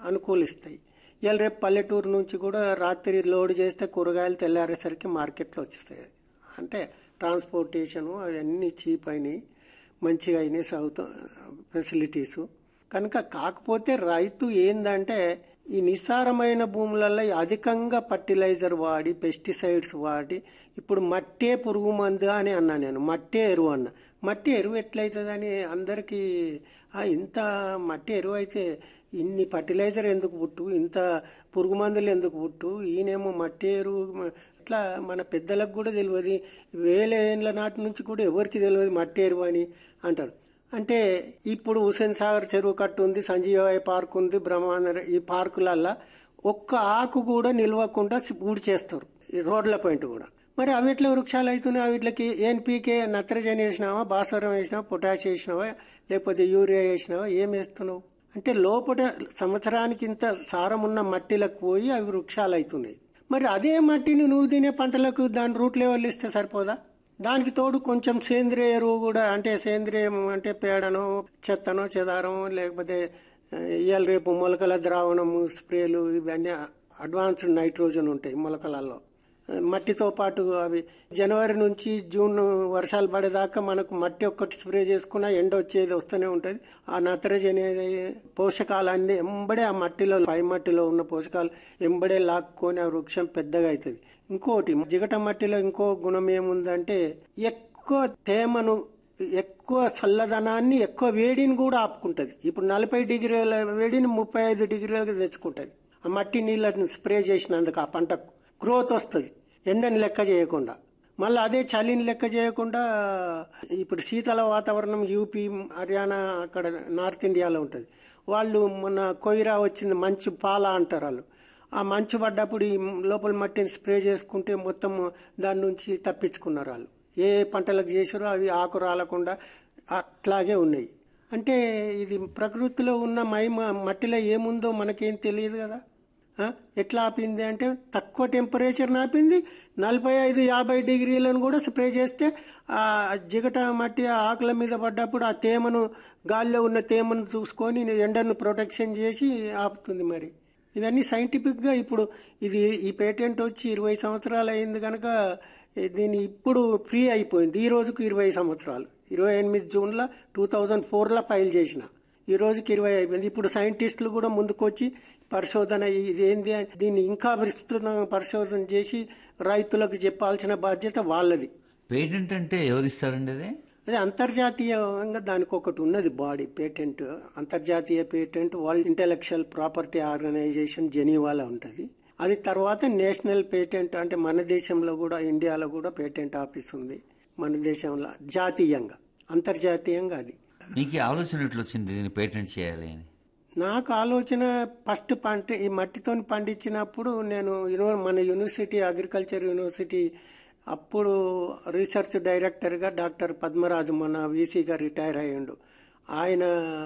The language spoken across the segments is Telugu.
అనుకూలిస్తాయి ఇవాళ రేపు పల్లెటూరు నుంచి కూడా రాత్రి లోడ్ చేస్తే కూరగాయలు తెల్లారేసరికి మార్కెట్లో వచ్చేస్తాయి అంటే ట్రాన్స్పోర్టేషను అవన్నీ చీప్ అయినాయి మంచిగా అయినాయి సౌత్ ఫెసిలిటీసు కనుక కాకపోతే రైతు ఏందంటే ఈ నిస్సారమైన భూములలో అధికంగా ఫర్టిలైజర్ వాడి పెస్టిసైడ్స్ వాడి ఇప్పుడు మట్టే పురుగు మందు అని అన్నా నేను మట్టే ఎరువు అన్న మట్టి ఎరువు ఎట్లయితుందని అందరికీ "ఆ, ఇంత మట్టి ఎరువు అయితే ఇన్ని ఫర్టిలైజర్ ఎందుకు పుట్టు ఇంత పురుగు మందులు ఎందుకు పుట్టు ఈయనేమో మట్టి ఎరువు మ- ఇట్లా మన పెద్దలకు కూడా తెలియదు వేల ఏళ్ళ నాటి నుంచి కూడా ఎవరికి తెలియదు మట్టి ఎరువు అని అంటారు అంటే ఇప్పుడు హుసేన్ సాగర్ చెరువు కట్టు ఉంది సంజీవయ్య పార్క్ ఉంది బ్రహ్మాండ ఈ పార్కులల్లా ఒక్క ఆకు కూడా నిల్వకుండా ఊడి చేస్తారు ఈ రోడ్ల పాయింట్ కూడా మరి అవి ఎట్లా వృక్షాలు అవుతున్నాయి వీటికి ఎన్పీకే నత్రజని వేసినావా భాస్వరం వేసినావా పొటాష్ వేసినావా లేకపోతే యూరియా వేసినావా ఏం వేస్తున్నావు అంటే లోపల సంవత్సరానికి ఇంత సారం ఉన్న మట్టిలకు పోయి అవి వృక్షాలు అవుతున్నాయి మరి అదే మట్టిని నువ్వు తినే పంటలకు దాని రూట్ లెవెల్ ఇస్తే సరిపోదా దానికి తోడు కొంచెం సేంద్రియ ఎరువు కూడా అంటే సేంద్రియం అంటే పేడనో చెత్తనో చెదారమో లేకపోతే ఆ, ఇవాళ రేపు మొలకల ద్రావణము స్ప్రేలు ఇవన్నీ అడ్వాన్స్డ్ నైట్రోజన్ ఉంటాయి మొలకలలో ఆ, మట్టితో పాటు అవి జనవరి నుంచి జూన్ వర్షాలు పడేదాకా మనకు మట్టి ఒక్కటి స్ప్రే చేసుకున్నా ఎండ వచ్చేది వస్తూనే ఉంటుంది ఆ నత్రజని అనేది పోషకాలన్నీ ఎంబడే ఆ మట్టిలో పై మట్టిలో ఉన్న పోషకాలు ఎంబడే లాక్కొని ఆ వృక్షం పెద్దగా అవుతుంది ఇంకోటి జిగట మట్టిలో ఇంకో గుణం ఏముందంటే ఎక్కువ తేమను ఎక్కువ చల్లదనాన్ని ఎక్కువ వేడిని కూడా ఆపుకుంటుంది ఇప్పుడు నలభై డిగ్రీల వేడిని ముప్పై ఐదు డిగ్రీలకు తెచ్చుకుంటుంది ఆ మట్టి నీళ్ళని స్ప్రే చేసినందుకు ఆ పంటకు గ్రోత్ వస్తుంది ఎండని లెక్క చేయకుండా మళ్ళీ అదే చలిని లెక్క చేయకుండా ఇప్పుడు శీతల వాతావరణం యూపీ హర్యానా అక్కడ నార్త్ ఇండియాలో ఉంటుంది వాళ్ళు మొన్న కొయిరా వచ్చింది మంచు పాల అంటారు వాళ్ళు ఆ మంచు పడ్డప్పుడు ఈ లోపల మట్టిని స్ప్రే చేసుకుంటే మొత్తం దాని నుంచి తప్పించుకున్నారు వాళ్ళు ఏ పంటలకు చేసారో అవి ఆకు రాలకుండా అట్లాగే ఉన్నాయి అంటే ఇది ప్రకృతిలో ఉన్న మహిమ మట్టిలో ఏముందో మనకేం తెలియదు కదా ఆ? ఎట్లా ఆపింది అంటే తక్కువ టెంపరేచర్ ఆపింది నలభై ఐదు యాభై డిగ్రీలను కూడా స్ప్రే చేస్తే ఆ జిగట మట్టి ఆ ఆకుల మీద పడ్డప్పుడు ఆ తేమను గాలిలో ఉన్న తేమను చూసుకొని ఎండను ప్రొటెక్షన్ చేసి ఆపుతుంది మరి ఇవన్నీ సైంటిఫిక్గా ఇప్పుడు ఇది ఈ పేటెంట్ వచ్చి ఇరవై సంవత్సరాలు అయింది కనుక దీని ఇప్పుడు ఫ్రీ అయిపోయింది ఈ రోజుకు ఇరవై సంవత్సరాలు ఇరవై ఎనిమిది జూన్లో టూ థౌజండ్ ఫోర్లో ఫైల్ చేసిన ఈ రోజుకి ఇరవై అయిపోయింది ఇప్పుడు సైంటిస్టులు కూడా ముందుకొచ్చి పరిశోధన ఇదేంది అని దీన్ని ఇంకా విస్తృత పరిశోధన చేసి రైతులకు చెప్పాల్సిన బాధ్యత వాళ్ళది పేటెంట్ అంటే ఎవరిస్తారండి అది అదే అంతర్జాతీయంగా దానికి ఒకటి ఉన్నది బాడీ పేటెంట్ అంతర్జాతీయ patent world intellectual property organisation జెనీవాలో ఉంటుంది అది తర్వాత నేషనల్ పేటెంట్ అంటే మన దేశంలో కూడా ఇండియాలో కూడా పేటెంట్ ఆఫీస్ ఉంది మన దేశంలో జాతీయంగా అంతర్జాతీయంగా అది మీకు ఈ ఆలోచన ఎట్లా వచ్చింది దీన్ని పేటెంట్ చేయాలి అని నాకు ఆలోచన ఫస్ట్ పంట ఈ మట్టితో పండించినప్పుడు నేను యూనివర్ మన యూనివర్సిటీ అగ్రికల్చర్ యూనివర్సిటీ అప్పుడు రీసెర్చ్ డైరెక్టర్గా డాక్టర్ పద్మరాజు మన వీసీగా రిటైర్ అయ్యిండు ఆయన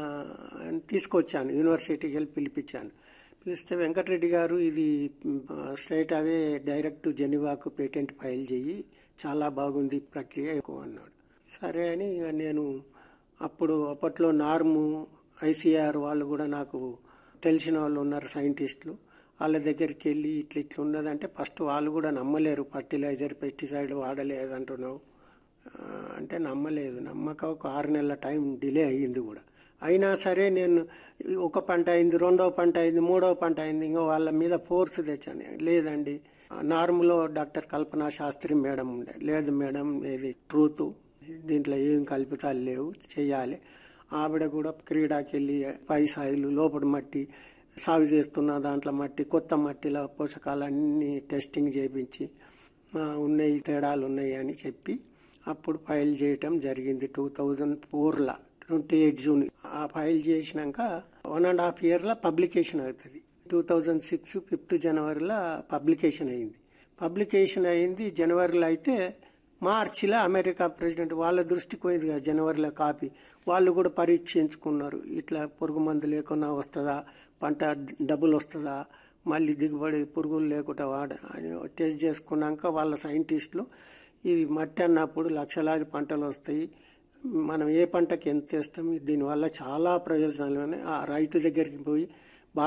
తీసుకొచ్చాను యూనివర్సిటీకి వెళ్ళి పిలిపించాను పిలిస్తే వెంకటరెడ్డి గారు ఇది స్ట్రైట్ అవే డైరెక్ట్ జెనివాకు పేటెంట్ ఫైల్ చేయి చాలా బాగుంది ప్రక్రియ ఎక్కువ అన్నాడు సరే అని ఇక నేను అప్పుడు అప్పట్లో నార్ము ఐసీఆర్ వాళ్ళు కూడా నాకు తెలిసిన వాళ్ళు ఉన్నారు సైంటిస్టులు వాళ్ళ దగ్గరికి వెళ్ళి ఇట్లా ఇట్లా ఉన్నదంటే ఫస్ట్ వాళ్ళు కూడా నమ్మలేరు ఫర్టిలైజర్ పెస్టిసైడ్ వాడలేదు అంటున్నావు ఆ, అంటే నమ్మలేదు నమ్మక ఒక ఆరు నెలల టైం డిలే అయ్యింది కూడా అయినా సరే నేను ఒక పంట అయింది రెండో పంట అయింది మూడో పంట అయింది ఇంకా వాళ్ళ మీద ఫోర్స్ తెచ్చాను లేదండి నార్మల్లో డాక్టర్ కల్పనా శాస్త్రి మేడం ఉండే లేదు మేడం ఇది ట్రూత్ దీంట్లో ఏం కల్పితాలు లేవు చెయ్యాలి ఆవిడ కూడా క్రీడాకి వెళ్ళి పై సాయిలు లోపల మట్టి సాగు చేస్తున్న దాంట్లో మట్టి కొత్త మట్టిలో పోషకాలన్నీ టెస్టింగ్ చేయించి ఆ, ఉన్నాయి తేడాలు ఉన్నాయి అని చెప్పి అప్పుడు ఫైల్ చేయటం జరిగింది టూ థౌజండ్ ఫోర్లో ట్వంటీ ఎయిట్ జూన్ ఆ ఫైల్ చేసినాక వన్ అండ్ హాఫ్ ఇయర్లో పబ్లికేషన్ అవుతుంది టూ థౌజండ్ సిక్స్ ఫిఫ్త్ జనవరిలో పబ్లికేషన్ అయింది పబ్లికేషన్ అయింది జనవరిలో అయితే మార్చిలో అమెరికా ప్రెసిడెంట్ వాళ్ళ దృష్టికి పోయింది కదా జనవరిలో కాపీ వాళ్ళు కూడా పరీక్షించుకున్నారు ఇట్లా పురుగు మందు లేకుండా వస్తుందా పంట డబ్బులు వస్తుందా మళ్ళీ దిగుబడి పురుగులు లేకుండా వాడ అని టెస్ట్ చేసుకున్నాక వాళ్ళ సైంటిస్టులు ఇది మట్టి అన్నప్పుడు లక్షలాది పంటలు వస్తాయి మనం ఏ పంటకి ఎంత వేస్తాం దీనివల్ల చాలా ప్రయోజనాలు ఉన్నాయి ఆ రైతు దగ్గరికి పోయి